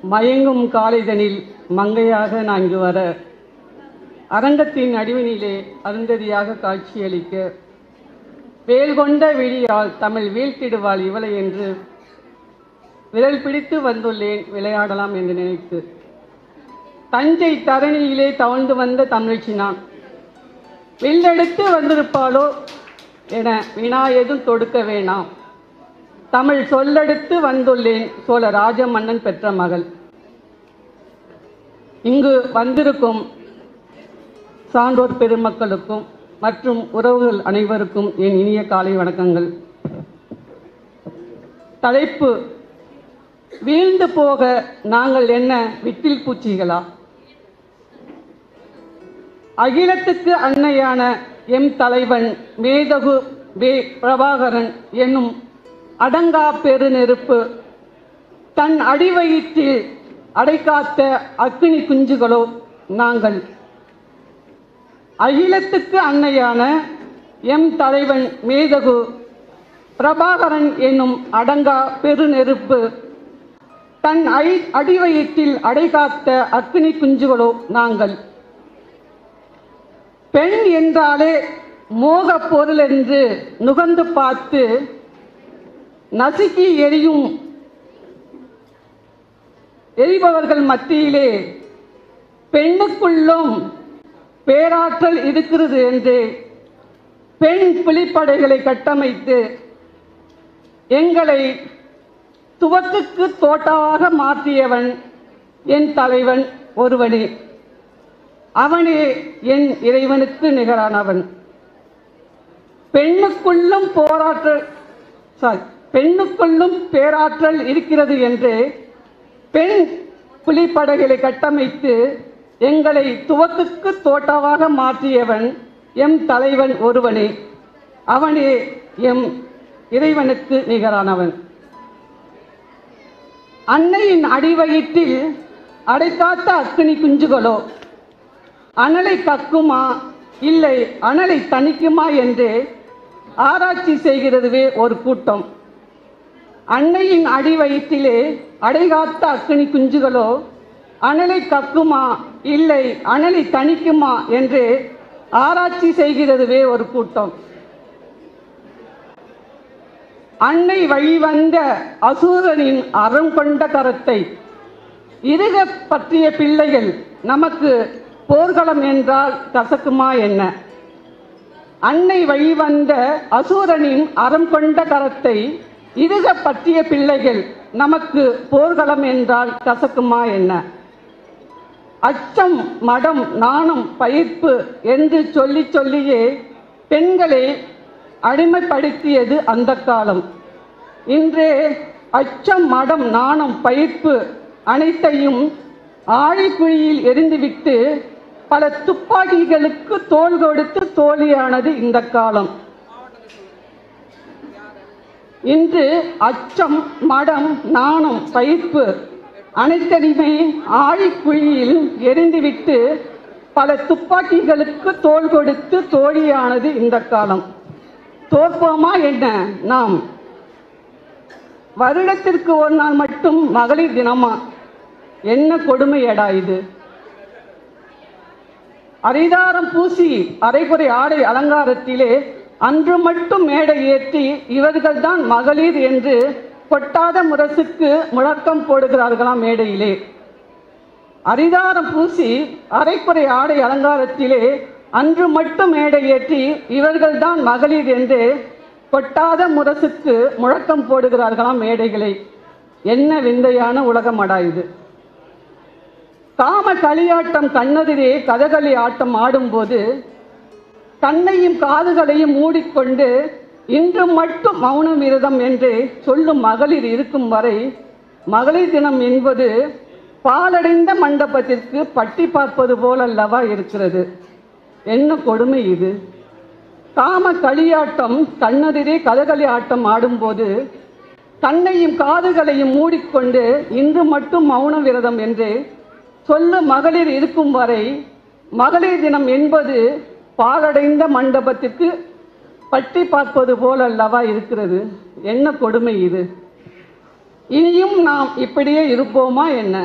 மயங்கும் காலைதனில் மங்கையாக நான் இங்கு வர அரங்கத்தின் நடுவினிலே அருந்ததியாக காட்சியளிக்க வேல் கொண்ட விழியால் தமிழ் வீழ்த்திடுவாள் இவளை என்று விரல் பிடித்து வந்துள்ளேன் விளையாடலாம் என்று நினைத்து தஞ்சை தரணியிலே தவழ்ந்து வந்த தமிழ்ச்சி நான் வில்லெடுத்து வந்திருப்பாளோ என வினா எதுவும் தொடுக்க வேணாம் தமிழ் சொல்லெடுத்து வந்துள்ளேன் சோழ ராஜ மன்னன் பெற்ற மகள் இங்கு வந்திருக்கும் சான்றோர் பெருமக்களுக்கும் மற்றும் உறவுகள் அனைவருக்கும் என் இனிய காலை வணக்கங்கள் தலைப்பு வீழ்ந்து போக நாங்கள் என்ன விட்டில் பூச்சிகளா அகிலத்துக்கு அன்னையான எம் தலைவன் மேதகு வே பிரபாகரன் என்னும் அடங்கா பெருநெருப்பு தன் அடிவயிற்றில் அடைக்காத்த அக்கினி குஞ்சுகளோ நாங்கள் அகிலத்துக்கு அன்னையான எம் தலைவன் மேதகு பிரபாகரன் என்னும் அடங்கா பெருநெருப்பு தன் ஐ அடிவயிற்றில் அடைகாத்த அக்கினி குஞ்சுகளோ நாங்கள் பெண் என்றாலே மோகப் பொருள் என்று நுகர்ந்து பார்த்து நசுக்கி எரியும் எரிபவர்கள் மத்தியிலே பெண்ணுக்குள்ளும் பேராற்றல் இருக்கிறது என்று பெண் புலிப்படைகளை கட்டமைத்து எங்களை துவக்குக்கு தோட்டாக மாற்றியவன் என் தலைவன் ஒருவனே அவனே என் இறைவனுக்கு நிகரானவன் பெண்ணுக்குள்ளும் போராற்றல் சாரி பெண்ணுக்குள்ளும் பேராற்றல் இருக்கிறது என்று பெண் புலிப்படைகளை கட்டமைத்து எங்களை துவக்குக்கு தோட்டமாக மாற்றியவன் எம் தலைவன் ஒருவனே அவனே எம் இறைவனுக்கு நிகரானவன் அன்னையின் அடிவயிற்றில் அடைக்காத்த அக்கினி குஞ்சுகளோ அனலை கக்குமா இல்லை அனலை தணிக்குமா என்று ஆராய்ச்சி செய்கிறதுவே ஒரு கூட்டம் அன்னையின் அடி வயிற்றிலே அடைகாத்த அக்கினி குஞ்சுகளோ அனலை கக்குமா இல்லை அனலை தணிக்குமா என்று ஆராய்ச்சி செய்கிறதுவே ஒரு கூட்டம் அன்னை வழிவந்த அசூரனின் அறம் கொண்ட கரத்தை இருக பற்றிய பிள்ளைகள் நமக்கு போர்க்களம் என்றால் கசக்குமா என்ன அன்னை வழிவந்த அசூரனின் அறம் கொண்ட கரத்தை இருக பற்றிய பிள்ளைகள் நமக்கு போர்க்களம் என்றால் கசக்குமா என்ன அச்சம் மடம் நாணம் பயிர்ப்பு என்று சொல்லி சொல்லியே பெண்களை அடிமைப்படுத்தியது அந்த காலம் இன்றே அச்சம் மடம் நாணம் பயிர்ப்பு அனைத்தையும் ஆழிக்குழியில் எரிந்துவிட்டு பல துப்பாக்கிகளுக்கு தோல் கொடுத்து தோழியானது இந்த காலம் இன்று அச்சம் மடம் நாணம் பயிர்ப்பு அனைத்தையுமே ஆழிக்குழியில் எரிந்துவிட்டு பல துப்பாக்கிகளுக்கு தோல் கொடுத்து தோழியானது இந்த காலம் தோற்போமா என்ன நாம் வருடத்திற்கு ஒரு நாள் மட்டும் மகளிர் தினமா என்ன கொடுமையடா இது அரிதாரம் பூசி அரைகுறை ஆடை அலங்காரத்திலே அன்று மட்டும் மேடை ஏற்றி இவர்கள்தான் மகளிர் என்று கொட்டாத முரசுக்கு முழக்கம் போடுகிறார்களாம் மேடையிலே அரிதாரம் பூசி அரைக்குறை ஆடை அலங்காரத்திலே அன்று மட்டும் மேடை ஏற்றி இவர்கள்தான் மகளிர் என்று கொட்டாத முரசுக்கு முழக்கம் போடுகிறார்களாம் மேடைகளை என்ன விந்தையான உலகமடா இது காம களியாட்டம் கண்ணெதிரே கதகளி ஆட்டம் ஆடும்போது கண்ணையும் காதுகளையும் மூடிக்கொண்டு இன்று மட்டும் மௌன விரதம் என்று சொல்லும் மகளிர் இருக்கும் வரை மகளிர் தினம் என்பது பாலடைந்த மண்டபத்திற்கு பட்டி பார்ப்பது போலல்லவா இருக்கிறது என்ன கொடுமை இது காம களியாட்டம் கண்ணெதிரே கதகளி ஆட்டம் ஆடும்போது கண்ணையும் காதுகளையும் மூடிக்கொண்டு இன்று மட்டும் மௌன விரதம் என்று சொல்லு மகளிர் இருக்கும் வரை மகளிர் தினம் என்பது பாலடைந்த மண்டபத்திற்கு பட்டி பார்ப்பது போல் அல்லவா இருக்கிறது என்ன கொடுமை இது இனியும் நாம் இப்படியே இருப்போமா என்ன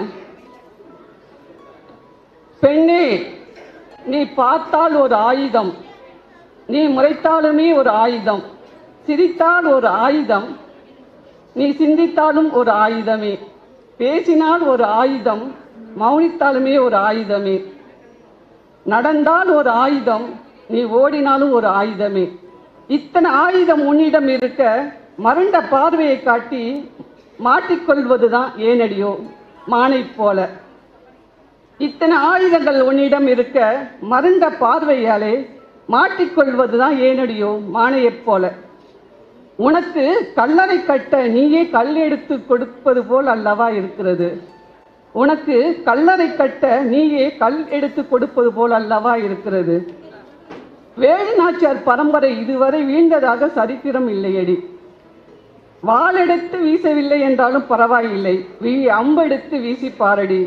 பெண்ணே நீ பார்த்தால் ஒரு ஆயுதம் நீ முறைத்தாலுமே ஒரு ஆயுதம் சிரித்தால் ஒரு ஆயுதம் நீ சிந்தித்தாலும் ஒரு ஆயுதமே பேசினால் ஒரு ஆயுதம் மௌனித்தாலுமே ஒரு ஆயுதமே நடந்தால் ஒரு ஆயுதம் நீ ஓடினாலும் ஒரு ஆயுதமே இத்தனை ஆயுதம் உன்னிடம் இருக்க மருண்ட பார்வையை காட்டி மாட்டிக்கொள்வதுதான் ஏனடியோ மானை போல இத்தனை ஆயுதங்கள் உன்னிடம் இருக்க மருண்ட பார்வையாலே மாட்டிக்கொள்வதுதான் ஏனடியோ மானையைப் போல உனக்கு கல்லறை கட்ட நீயே கல் எடுத்து கொடுப்பது போல் அல்லவா இருக்கிறது உனக்கு கல்லறை கட்ட நீயே கல் எடுத்து கொடுப்பது போல் அல்லவா இருக்கிறது வேலு நாச்சியார் பரம்பரை இதுவரை வீழ்ந்ததாக சரித்திரம் இல்லையடி வாளெடுத்து வீசவில்லை என்றாலும் பரவாயில்லை வீ அம்பெடுத்து வீசி பாரடி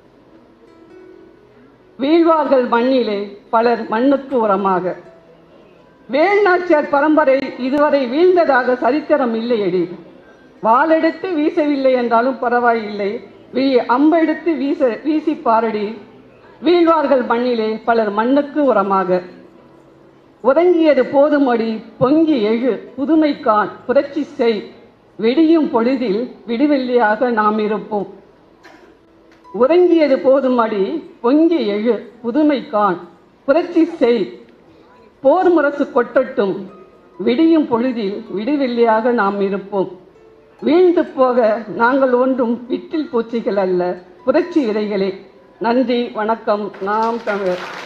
வீழ்வார்கள் மண்ணிலே பலர் மண்ணுக்கு உரமாக வேல்நாச்சியார் பரம்பரை இதுவரை வீழ்ந்ததாக சரித்திரம் இல்லையடி வாளெடுத்து வீசவில்லை என்றாலும் பரவாயில்லை வீ அம்பெடுத்து வீச வீசி பாரடி வீழ்வார்கள் மண்ணிலே பலர் மண்ணுக்கு உரமாக உறங்கியது போதுமடி பொங்கி எழு புதுமை காண் புரட்சி செய் விடியும் பொழுதில் விடுவெள்ளியாக நாம் இருப்போம் உறங்கியது போதுமடி பொங்கி எழு புதுமை காண் புரட்சி செய் போர் முரசு கொட்டட்டும் விடியும் பொழுதில் விடுவெள்ளியாக நாம் இருப்போம் வீழ்ந்து போக நாங்கள் ஒன்றும் விட்டில் பூச்சிகள் அல்ல புரட்சி இலைகளே நன்றி வணக்கம் நாம் தமிழர்